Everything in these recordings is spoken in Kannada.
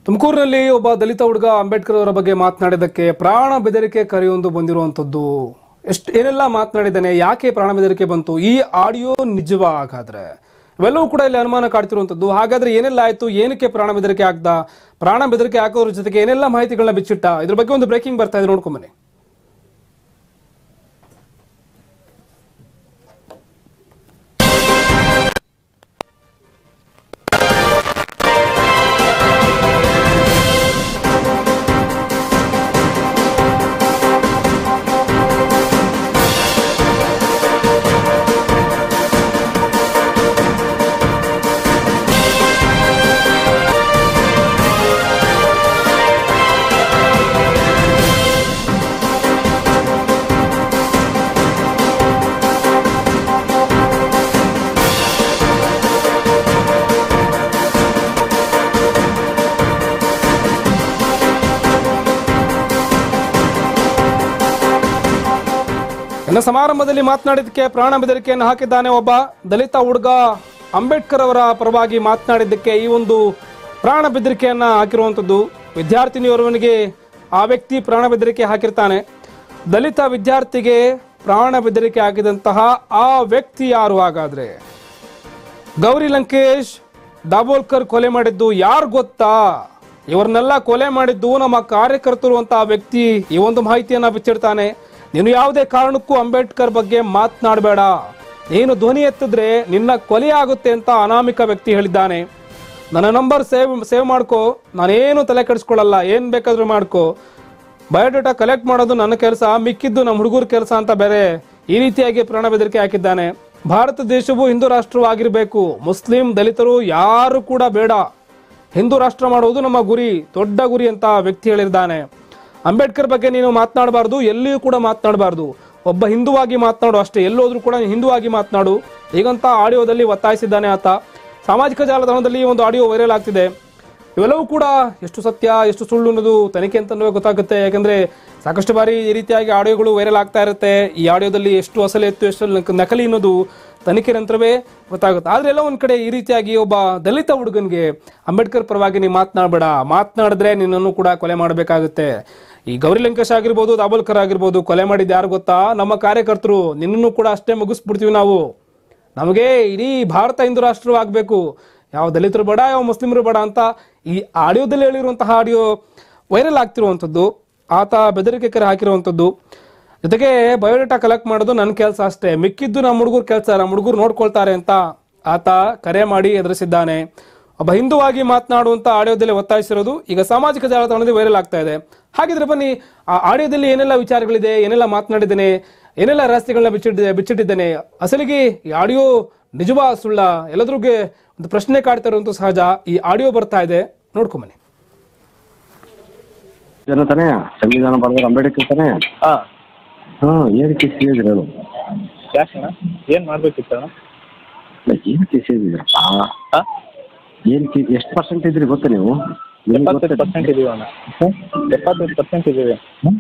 ತುಮಕೂರಿನಲ್ಲಿ ಒಬ್ಬ ದಲಿತ ಹುಡುಗ ಅಂಬೇಡ್ಕರ್ ಅವರ ಬಗ್ಗೆ ಮಾತನಾಡಿದ್ದಕ್ಕೆ ಪ್ರಾಣ ಬೆದರಿಕೆ ಕರೆಯೊಂದು ಬಂದಿರುವಂತದ್ದು ಎಷ್ಟು ಏನೆಲ್ಲ ಮಾತನಾಡಿದ್ದಾನೆ ಯಾಕೆ ಪ್ರಾಣ ಬೆದರಿಕೆ ಬಂತು ಈ ಆಡಿಯೋ ನಿಜವಾ ಹಾಗಾದ್ರೆ ಇವೆಲ್ಲವೂ ಕೂಡ ಇಲ್ಲಿ ಅನುಮಾನ ಕಾಡ್ತಿರುವಂತದ್ದು ಹಾಗಾದ್ರೆ ಏನೆಲ್ಲ ಆಯ್ತು ಏನಕ್ಕೆ ಪ್ರಾಣ ಬೆದರಿಕೆ ಆಗ್ದ ಪ್ರಾಣ ಬೆದರಿಕೆ ಹಾಕೋದ್ರ ಜೊತೆಗೆ ಏನೆಲ್ಲ ಮಾಹಿತಿಗಳನ್ನ ಬಿಚ್ಚಿಟ್ಟ ಇದ್ರ ಬಗ್ಗೆ ಒಂದು ಬ್ರೇಕಿಂಗ್ ಬರ್ತಾ ಇದೆ ನೋಡ್ಕೊಂಬನ್ನಿ ಇನ್ನು ಸಮಾರಂಭದಲ್ಲಿ ಮಾತನಾಡಿದ್ದಕ್ಕೆ ಪ್ರಾಣ ಬೆದರಿಕೆಯನ್ನು ಹಾಕಿದ್ದಾನೆ ಒಬ್ಬ ದಲಿತ ಹುಡುಗ ಅಂಬೇಡ್ಕರ್ ಅವರ ಪರವಾಗಿ ಮಾತನಾಡಿದ್ದಕ್ಕೆ ಈ ಒಂದು ಪ್ರಾಣ ಬೆದರಿಕೆಯನ್ನ ಹಾಕಿರುವಂಥದ್ದು ವಿದ್ಯಾರ್ಥಿನಿಯವರವನಿಗೆ ಆ ವ್ಯಕ್ತಿ ಪ್ರಾಣ ಬೆದರಿಕೆ ಹಾಕಿರ್ತಾನೆ ದಲಿತ ವಿದ್ಯಾರ್ಥಿಗೆ ಪ್ರಾಣ ಬೆದರಿಕೆ ಹಾಕಿದಂತಹ ಆ ವ್ಯಕ್ತಿ ಯಾರು ಹಾಗಾದ್ರೆ ಗೌರಿ ಲಂಕೇಶ್ ದಾಬೋಲ್ಕರ್ ಕೊಲೆ ಮಾಡಿದ್ದು ಯಾರು ಗೊತ್ತಾ ಇವರನ್ನೆಲ್ಲ ಕೊಲೆ ಮಾಡಿದ್ದು ನಮ್ಮ ಕಾರ್ಯಕರ್ತರು ಅಂತ ಆ ವ್ಯಕ್ತಿ ಈ ಒಂದು ಮಾಹಿತಿಯನ್ನ ಬಿಚ್ಚಿಡ್ತಾನೆ ನೀನು ಯಾವುದೇ ಕಾರಣಕ್ಕೂ ಅಂಬೇಡ್ಕರ್ ಬಗ್ಗೆ ಮಾತನಾಡಬೇಡ ನೀನು ಧ್ವನಿ ಎತ್ತಿದ್ರೆ ನಿನ್ನ ಕೊಲೆ ಆಗುತ್ತೆ ಅಂತ ಅನಾಮಿಕ ವ್ಯಕ್ತಿ ಹೇಳಿದ್ದಾನೆ ನನ್ನ ನಂಬರ್ ಸೇವ್ ಸೇವ್ ಮಾಡ್ಕೋ ನಾನೇನು ತಲೆ ಕೆಡಿಸ್ಕೊಳ್ಳಲ್ಲ ಏನ್ ಬೇಕಾದ್ರೂ ಮಾಡ್ಕೋ ಬಯೋಡೇಟಾ ಕಲೆಕ್ಟ್ ಮಾಡೋದು ನನ್ನ ಕೆಲಸ ಮಿಕ್ಕಿದ್ದು ನಮ್ಮ ಹುಡುಗರ ಕೆಲಸ ಅಂತ ಬೇರೆ ಈ ರೀತಿಯಾಗಿ ಪ್ರಾಣ ಬೆದರಿಕೆ ಹಾಕಿದ್ದಾನೆ ಭಾರತ ದೇಶವು ಹಿಂದೂ ರಾಷ್ಟ್ರವಾಗಿರಬೇಕು ಮುಸ್ಲಿಂ ದಲಿತರು ಯಾರು ಕೂಡ ಬೇಡ ಹಿಂದೂ ರಾಷ್ಟ್ರ ಮಾಡುವುದು ನಮ್ಮ ಗುರಿ ದೊಡ್ಡ ಗುರಿ ಅಂತ ವ್ಯಕ್ತಿ ಹೇಳಿದ್ದಾನೆ ಅಂಬೇಡ್ಕರ್ ಬಗ್ಗೆ ನೀನು ಮಾತನಾಡಬಾರ್ದು ಎಲ್ಲಿಯೂ ಕೂಡ ಮಾತನಾಡಬಾರ್ದು ಒಬ್ಬ ಹಿಂದುವಾಗಿ ಮಾತನಾಡು ಅಷ್ಟೇ ಎಲ್ಲೋದ್ರೂ ಕೂಡ ನೀನು ಹಿಂದುವಾಗಿ ಮಾತನಾಡು ಈಗಂತ ಆಡಿಯೋದಲ್ಲಿ ಒತ್ತಾಯಿಸಿದ್ದಾನೆ ಆತ ಸಾಮಾಜಿಕ ಜಾಲತಾಣದಲ್ಲಿ ಈ ಒಂದು ಆಡಿಯೋ ವೈರಲ್ ಆಗ್ತಿದೆ ಇವೆಲ್ಲವೂ ಕೂಡ ಎಷ್ಟು ಸತ್ಯ ಎಷ್ಟು ಸುಳ್ಳು ಅನ್ನೋದು ತನಿಖೆ ಅಂತಲೇ ಗೊತ್ತಾಗುತ್ತೆ ಯಾಕಂದ್ರೆ ಸಾಕಷ್ಟು ಬಾರಿ ಈ ರೀತಿಯಾಗಿ ಆಡಿಯೋಗಳು ವೈರಲ್ ಆಗ್ತಾ ಇರುತ್ತೆ ಈ ಆಡಿಯೋದಲ್ಲಿ ಎಷ್ಟು ಅಸಲಿ ಎತ್ತು ಎಷ್ಟು ನಕ- ನಕಲಿ ಅನ್ನೋದು ತನಿಖೆ ನಂತರವೇ ಗೊತ್ತಾಗುತ್ತೆ ಆದ್ರೆ ಎಲ್ಲ ಒಂದ್ ಕಡೆ ಈ ರೀತಿಯಾಗಿ ಒಬ್ಬ ದಲಿತ ಹುಡುಗನಿಗೆ ಅಂಬೇಡ್ಕರ್ ಪರವಾಗಿ ನೀವು ಮಾತನಾಡಬೇಡ ಮಾತನಾಡಿದ್ರೆ ನಿನ್ನನ್ನು ಕೂಡ ಕೊಲೆ ಮಾಡಬೇಕಾಗುತ್ತೆ ಈ ಗೌರಿ ಲಂಕೇಶ್ ಆಗಿರ್ಬೋದು ದಾಬೋಲ್ಕರ್ ಆಗಿರ್ಬೋದು ಕೊಲೆ ಮಾಡಿದ್ದು ಯಾರು ಗೊತ್ತಾ ನಮ್ಮ ಕಾರ್ಯಕರ್ತರು ನಿನ್ನನ್ನು ಕೂಡ ಅಷ್ಟೇ ಮುಗಿಸ್ಬಿಡ್ತೀವಿ ನಾವು ನಮಗೆ ಇಡೀ ಭಾರತ ಹಿಂದೂ ರಾಷ್ಟ್ರವಾಗಬೇಕು ಯಾವ ದಲಿತರು ಬೇಡ ಯಾವ ಮುಸ್ಲಿಮರು ಬೇಡ ಅಂತ ಈ ಆಡಿಯೋದಲ್ಲಿ ಹೇಳಿರುವಂತಹ ಆಡಿಯೋ ವೈರಲ್ ಆಗ್ತಿರುವಂಥದ್ದು ಆತ ಬೆದರಿಕೆ ಕರೆ ಹಾಕಿರುವಂಥದ್ದು ಜೊತೆಗೆ ಬಯೋಡೇಟಾ ಕಲೆಕ್ಟ್ ಮಾಡೋದು ನನ್ನ ಕೆಲಸ ಅಷ್ಟೇ ಮಿಕ್ಕಿದ್ದು ನಮ್ಮ ಹುಡುಗರು ಕೆಲಸ ನಮ್ಮ ಹುಡುಗರು ನೋಡ್ಕೊಳ್ತಾರೆ ಅಂತ ಆತ ಕರೆ ಮಾಡಿ ಎದುರಿಸಿದ್ದಾನೆ ಒಬ್ಬ ಹಿಂದುವಾಗಿ ಮಾತನಾಡುವಂತ ಆಡಿಯೋದಲ್ಲಿ ಒತ್ತಾಯಿಸಿರೋದು ಈಗ ಸಾಮಾಜಿಕ ಜಾಲತಾಣದಲ್ಲಿ ವೈರಲ್ ಆಗ್ತಾ ಇದೆ ಹಾಗಿದ್ರೆ ಬನ್ನಿ ಆ ಆಡಿಯೋದಲ್ಲಿ ಏನೆಲ್ಲ ವಿಚಾರಗಳಿದೆ ಏನೆಲ್ಲ ಮಾತನಾಡಿದ್ದೇನೆ ಏನೆಲ್ಲ ರಹಸ್ಯಗಳನ್ನ ಬಿಚ್ಚಿಟ್ಟಿದೆ ಬಿಚ್ಚಿಟ್ಟಿದ್ದೇನೆ ಅಸಲಿಗೆ ಈ ಆಡಿಯೋ ನಿಜವಾ ಸುಳ್ಳ ಎಲ್ಲದ್ರಿಗೆ ಒಂದು ಪ್ರಶ್ನೆ ಕಾಡ್ತಾ ಇರುವಂತ ಸಹಜ ಈ ಆಡಿಯೋ ಬರ್ತಾ ಇದೆ ನೋಡ್ಕೊಂಬನ್ನಿ ಜನ ತಾನೇ ಸಂವಿಧಾನ ಬರೆದ್ರೆ ಅಂಬೇಡ್ಕರ್ ತಾನೇ ಹಾ ಹಾ ಏನ್ ಕೇಸ್ ಹೇಳಿದ್ರಿ ಹೇಳು ಯಾಕಣ್ಣ ಏನ್ ಮಾಡ್ಬೇಕಿತ್ತು ಅಣ್ಣ ಇಲ್ಲ, ಏನ್ ಕೇಸ್ ಹೇಳಿದ್ರಪ್ಪ ಹಾ ಏನ್ ಕೇ ಎಷ್ಟು ಪರ್ಸೆಂಟ್ ಇದ್ರಿ ಗೊತ್ತಾ ನೀವು ನಿಮ್ಗೆ ಎಪ್ಪತ್ತೈದು ಗೊತ್ತಾ? ಪರ್ಸೆಂಟ್ ಇದೀವಿ ಅಣ್ಣ ಎಪ್ಪತ್ತೈದು ಪರ್ಸೆಂಟ್ ಇದೀವಿ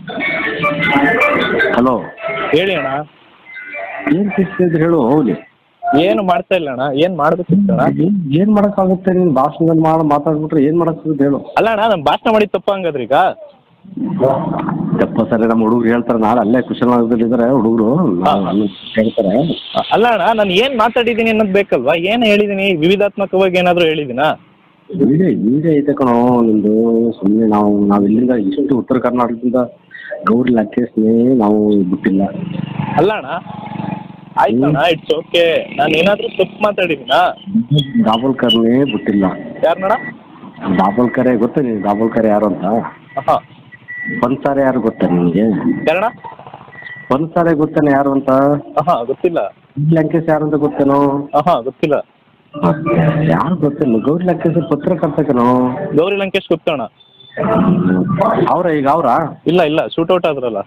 ಹಲೋ ಹೇಳಿ ಅಣ್ಣ ಏನ್ ಕೇಸ್ ಹೇಳಿದ್ರಿ ಹೇಳು ಹೌದು ಏನು ಮಾಡ್ತಾ ಇಲ್ಲ ಅಣ್ಣ ಏನ್ ಮಾಡ್ಬೇಕಿತ್ತು ಅಣ್ಣ ಏನ್ ಏನ್ ಮಾಡಕ್ಕಾಗುತ್ತೆ ನೀನ್ ಭಾಷಣ ಮಾಡಿ ಮಾತಾಡ್ಬಿಟ್ರೆ ಏನ್ ಮಾಡಕ್ಕಾಗುತ್ತೆ ಹೇಳು ಅಲ್ಲ ಅಣ್ಣ ನಾನು ಭಾಷಣ ಮಾಡಿದ ತಪ್ಪ ಹಂಗದ್ರಿ ಈಗ ಯಪ್ಪ ಸರಿ ನಮ್ಮ ಹುಡುಗರು ಹೇಳ್ತಾರೆ ನಾಳೆ ಅಲ್ಲೇ ಕುಶಲನಗರದಲ್ಲಿ ಇದಾರೆ ಹುಡುಗರು ಹೇಳ್ತಾರೆ ಅಲ್ಲ ಅಣ್ಣ ನಾನು ಏನ್ ಮಾತಾಡಿದೀನಿ ಅನ್ನೋದು ಬೇಕಲ್ವಾ ಏನ್ ಹೇಳಿದೀನಿ ವಿವಿಧಾತ್ಮಕವಾಗಿ ಏನಾದ್ರು ಹೇಳಿದಿನಾ ವಿಡಿಯೋ ವಿಡಿಯೋ ಐತೆ ಕಣೋ ನಿಮ್ದು ಸುಮ್ಮನೆ ನಾವು ನಾವ್ ಇಲ್ಲಿಂದ ಇಷ್ಟು ಉತ್ತರ ಕರ್ನಾಟಕದಿಂದ ಗೌರಿ ಲಂಕೇಶ್ನೇ ನಾವು ಬಿಟ್ಟಿಲ್ಲ ಅಲ್ಲ ಅಣ್ಣ ಆಯ್ತಣ್ಣ ಇಟ್ಸ್ ಓಕೆ ನಾನು ಏನಾದ್ರೂ ತಪ್ಪು ಮಾತಾಡಿದಿನಾ ದಾಬೋಲ್ಕರ್ನೇ ಬಿಟ್ಟಿಲ್ಲ ಯಾರಣ್ಣ ದಾಬೋಲ್ಕರೇ ಗೊತ್ತಾ ನಿನ್ಗೆ ದಾಬೋಲ್ಕರ್ ಯಾರು ಅಂತ ಹಾ ಪನ್ಸಾರೆ ಯಾರು ಗೊತ್ತಾ ನಿಮಗೆ ಯಾರಣ್ಣ ಪನ್ಸಾರೆ ಗೊತ್ತಾನೆ ಯಾರು ಅಂತ ಹಾ ಗೊತ್ತಿಲ್ಲ ಲಂಕೇಶ್ ಯಾರು ಅಂತ ಗೊತ್ತೇನೋ ಹಾ ಗೊತ್ತಿಲ್ಲ ಯಾರು ಗೊತ್ತಿಲ್ಲ ಗೌರಿ ಲಂಕೇಶ್ ಪತ್ರಕರ್ತಕನೋ ಗೌರಿ ಲಂಕೇಶ್ ಗೊತ್ತಣ್ಣ ಅವ್ರ ಈಗ ಅವ್ರಾ ಇಲ್ಲ ಇಲ್ಲ ಶೂಟೌಟ್ ಆದ್ರಲ್ಲ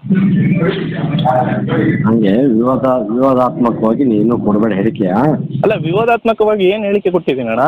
ಹಂಗೆ ವಿವಾದ ವಿವಾದಾತ್ಮಕವಾಗಿ ನೀನು ಕೊಡಬೇಡ ಹೇಳಿಕೆಯಾ ಅಲ್ಲ ವಿವಾದಾತ್ಮಕವಾಗಿ ಏನ್ ಹೇಳಿಕೆ ಕೊಟ್ಟಿದ್ದೀನಿ ಅಣ್ಣ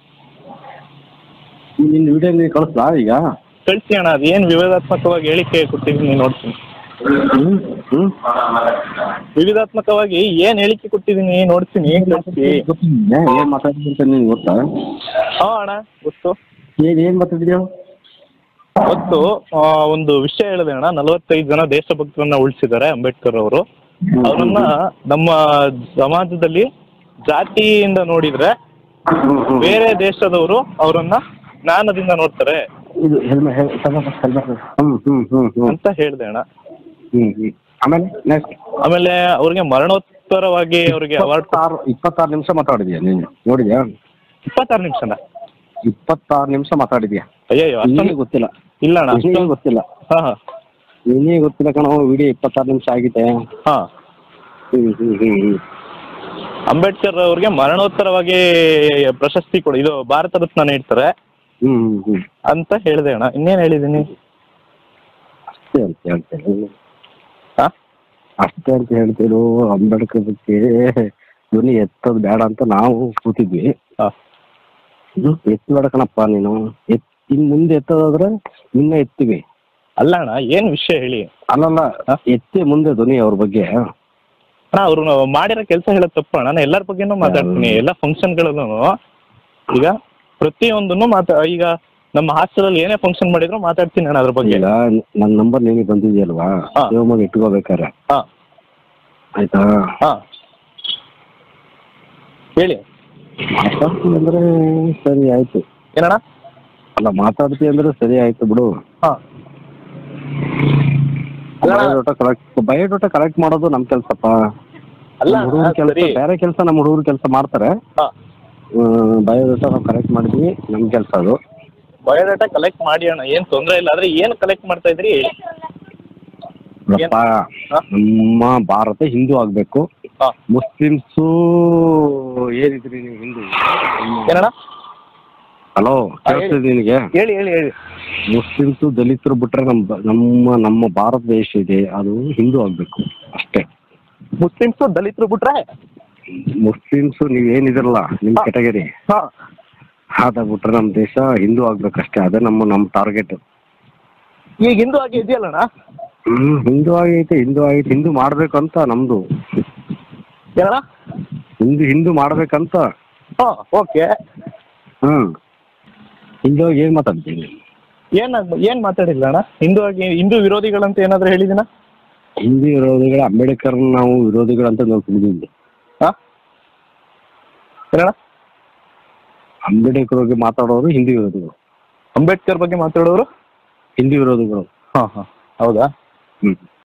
ನಿನ್ನ ವಿಡಿಯೋ ನೀನು ಕಳಿಸ್ಲಾ ಈಗ ಕಳಿಸಿ ಅಣ್ಣ ಅದು ಏನ್ ವಿವಾದಾತ್ಮಕವಾಗಿ ಹೇಳಿಕೆ ಕೊಟ್ಟಿದ್ದೀನಿ ನೋಡ್ತೀನಿ ಹ್ಮ್ ಹ್ಮ್ ವಿವಿಧಾತ್ಮಕವಾಗಿ ಏನ್ ಹೇಳಿಕೆ ಕೊಟ್ಟಿದ್ದೀನಿ ನೋಡ್ತೀನಿ ಕಳಿಸಿ ಏನ್ ಏನ್ ಮಾತಾಡ್ತೀನಿ ಅಂತ ನಿನ್ಗೆ ಗೊತ್ತಾ ಹಾ ಅಣ್ಣ ಗೊತ್ತು ಏನ್ ಏನ್ ಮಾತಾಡಿದ್ಯಾ ಅವತ್ತು ಆ, ಒಂದು ವಿಷಯ ಹೇಳಿದೆ ಅಣ್ಣ ನಲವತ್ತೈದು ಜನ ದೇಶಭಕ್ತರನ್ನ ಉಳಿಸಿದ್ದಾರೆ ಅಂಬೇಡ್ಕರ್ ಅವರು ಅವರನ್ನ ನಮ್ಮ ಸಮಾಜದಲ್ಲಿ ಜಾತಿಯಿಂದ ನೋಡಿದ್ರೆ ಬೇರೆ ದೇಶದವರು ಅವರನ್ನ ಜ್ಞಾನದಿಂದ ನೋಡ್ತಾರೆ ಇದು ಹೆಲ್ಮೆಟ್ ಹೆಲ್ಮೆಟ್ ಹ್ಮ್ ಹ್ಮ್ ಹ್ಮ್ ಹ್ಮ್ ಅಂತ ಹೇಳ್ದೆ ಅಣ್ಣ ಹ್ಮ್ ಹ್ಮ್ ಆಮೇಲೆ ನೆಕ್ಸ್ಟ್ ಆಮೇಲೆ ಅವ್ರಿಗೆ ಮರಣೋತ್ತರವಾಗಿ ಅವ್ರಿಗೆ ಅವಾರ್ಡ್ ಇಪ್ಪತ್ತಾರು ಇಪ್ಪತ್ತಾರು ನಿಮಿಷ ಮಾತಾಡಿದ್ಯಾ ನೀನು ನೋಡಿದ್ಯಾ ಇಪ್ಪತ್ತಾರು ನಿಮಿಷನ ಇಪ್ಪತ್ತಾರು ನಿಮಿಷ ಮಾತಾಡಿದ್ಯಾ ಅಯ್ಯಯ್ಯೋ ನಿನಗೆ ಅಷ್ಟೊಂದು ಗೊತ್ತಿಲ್ಲ ಇಲ್ಲ ಅಣ್ಣ ನಿನಗೆ ಅಷ್ಟೊಂದು ಗೊತ್ತಿಲ್ಲ ಹಾ ಹಾ ನಿನಗೆ ಗೊತ್ತಿಲ್ಲ ಕಣೋ ವಿಡಿಯೋ ಇಪ್ಪತ್ತಾರು ನಿಮಿಷ ಆಗಿದೆ ಹಾ ಹ್ಮ್ ಹ್ಮ್ ಹ್ಮ್ ಹ್ಮ್ ಅಂಬೇಡ್ಕರ್ ಅವ್ರಿಗೆ ಮರಣೋತ್ತರವಾಗಿ ಪ್ರಶಸ್ತಿ ಕೊಡಿ ಇದು ಭಾರತ ರತ್ನ ನೀಡ್ತಾರೆ ಹ್ಮ್ ಹ್ಮ್ ಹ್ಮ್ ಅಂತ ಹೇಳಿದೆ ಅಣ್ಣ ಇನ್ನೇನು ಹೇಳಿದ್ದೀನಿ ಅಷ್ಟೇ ಅಂತ ಹೇಳ್ತೇನೆ ಹಾ ಅಷ್ಟೇ ಅಂತ ಹೇಳ್ತೇನು ಅಂಬೇಡ್ಕರ್ ಬಗ್ಗೆ ಧ್ವನಿ ಎತ್ತೋದು ಬೇಡ ಅಂತ ನಾವು ಕೂತಿದ್ವಿ ಹಾ ಎತ್ತಬೇಡ ಕಣಪ್ಪ ನೀನು ಎತ್ ಇನ್ ಮುಂದೆ ಎತ್ತೋದಾದ್ರೆ ನಿನ್ನ ಎತ್ತೀವಿ ಅಲ್ಲ ಅಣ್ಣ ಏನ್ ವಿಷಯ ಹೇಳಿ ಅಲ್ಲಲ್ಲ ಹಾ? ಎತ್ತಿ ಮುಂದೆ ಧ್ವನಿ ಅವ್ರ ಬಗ್ಗೆ ಅಣ್ಣ ಅವ್ರು ಮಾಡಿರೋ ಕೆಲಸ ಹೇಳೋದು ತಪ್ಪು ಅಣ್ಣ ನಾನು ಎಲ್ಲರ ಬಗ್ಗೆನೂ ಮಾತಾಡ್ತೀನಿ ಎಲ್ಲ ಫಂಕ್ಷನ್ಗಳಲ್ಲೂ ಈಗ ಪ್ರತಿಯೊಂದನ್ನು ಮಾತಾ ಈಗ ನಮ್ಮ ಹಾಸ್ಟೆಲಲ್ಲಿ ಏನೇ ಫಂಕ್ಷನ್ ಮಾಡಿದ್ರು ಮಾತಾಡ್ತೀನಿ ಅಣ್ಣ ಅದ್ರ ಬಗ್ಗೆ ಈಗ ನನ್ನ ನಂಬರ್ ನಿನಗೆ ಬಂದಿದೆಯಲ್ವಾ ಹಾ. ಶಿವಮೊಗ್ಗ ಇಟ್ಕೋಬೇಕಾರೆ ಹಾ ಆಯ್ತಾ ಹಾ ಹೇಳಿ ಮಾತಾಡ್ತೀನಿ ಅಂದ್ರೆ ಸರಿ ಆಯ್ತು ಏನಣ್ಣ ಅಲ್ಲ ಮಾತಾಡ್ತಿ ಅಂದ್ರೆ ಸರಿ ಆಯ್ತು ಬಿಡು ಹಾ ಅಲ್ಲ ಅಣ್ಣ, ಬಯೋಡಾಟ ಕಲೆಕ್ಟ್ ಬಯೋಡಾಟ ಕಲೆಕ್ಟ್ ಮಾಡೋದು ನಮ್ ಕೆಲ್ಸಪ್ಪ ಅಲ್ಲ ಹುಡುಗರ ಅಣ್ಣ, ಕೆಲಸ ಸರಿ ಬೇರೆ ಕೆಲಸ ನಮ್ಮ ಹುಡುಗರು ಕೆಲಸ ಮಾಡ್ತಾರೆ ಹಾ ಬಯೋಡಾಟ ನಾವು ಕಲೆಕ್ಟ್ ಮಾಡಿದ್ವಿ ನಮ್ ಕೆಲಸ ಅದು ಬಯೋಡಾಟಾ ಕಲೆಕ್ಟ್ ಮಾಡಿ ಅಣ್ಣ ಏನ್ ತೊಂದ್ರೆ ಇಲ್ಲ ಆದ್ರೆ ಏನ್ ಕಲೆಕ್ಟ್ ಮಾಡ್ತಾ ಇದ್ರಿ ಹೇಳಿ ನೋಡಪ್ಪ, ಹಾ? ನಮ್ಮ ಭಾರತ ಹಿಂದೂ ಆಗ್ಬೇಕು ಹಾ ಮುಸ್ಲಿಮ್ಸು ಏನಿದ್ರಿ ನೀವು ಹಿಂದೂ ಏನಣ್ಣ ಹಲೋ ಹಾ, ಹೇಳಿ. ಕೇಳ್ತಿದ್ ನಿನಗೆ ಹೇಳಿ ಹೇಳಿ ಹೇಳಿ ಮುಸ್ಲಿಮ್ಸು ದಲಿತರು ಬಿಟ್ರೆ ನಮ್ಮ ಬ- ನಮ್ಮ ನಮ್ಮ ಭಾರತ ದೇಶ ಇದೆ ಅದು ಹಿಂದೂ ಆಗ್ಬೇಕು ಅಷ್ಟೇ ಮುಸ್ಲಿಮ್ಸು ದಲಿತರು ಬಿಟ್ರೆ ಮುಸ್ಲಿಮ್ಸು ನೀವ್ ಏನಿದಿರಲ್ಲ ನಿಮ್ ಹಾ. ಕೆಟಗರಿ ಹಾ ಅದ ಬಿಟ್ರೆ ನಮ್ಮ ದೇಶ ಹಿಂದೂ ಆಗ್ಬೇಕಷ್ಟೇ ಅದೇ ನಮ್ಮ ನಮ್ಮ ಟಾರ್ಗೆಟ್ ಈಗ ಹಿಂದೂ ಆಗಿ ಇದೆಯಲ್ಲಣ್ಣ ಹ್ಮ್ ಹಿಂದೂ ಆಗೈತೆ ಹಿಂದೂ ಆಗೈತೆ ಹಿಂದೂ ಮಾಡ್ಬೇಕಂತ ನಮ್ದು ಏನಣ್ಣ ಹಿಂದೂ ಹಿಂದೂ ಮಾಡ್ಬೇಕಂತ ಹಾ ಓಕೆ ಹ್ಮ್ ಹಿಂದೂ ಆಗಿ ಏನ್ ಮಾತಾಡ್ತೀನಿ ಏನ್ ಏನ್ ಮಾತಾಡಿಲ್ಲ ಅಣ್ಣ ಹಿಂದೂ ಆಗಿ ಹಿಂದೂ ವಿರೋಧಿಗಳಂತ ಏನಾದ್ರು ಹೇಳಿದಿನ ಹಿಂದೂ ವಿರೋಧಿಗಳ ಅಂಬೇಡ್ಕರ್ ನಾವು ವಿರೋಧಿಗಳಂತ ನಾವು ತಿಳಿದಿದ್ವಿ ಹಾ ಏನಣ್ಣ ಅಂಬೇಡ್ಕರ್ ಬಗ್ಗೆ ಮಾತಾಡೋರು ಹಿಂದೂ ವಿರೋಧಿಗಳು ಅಂಬೇಡ್ಕರ್ ಬಗ್ಗೆ ಮಾತಾಡೋರು ಹಿಂದೂ ವಿರೋಧಿಗಳು ಹಾ ಹಾ ಹೌದಾ ಹ್ಮ್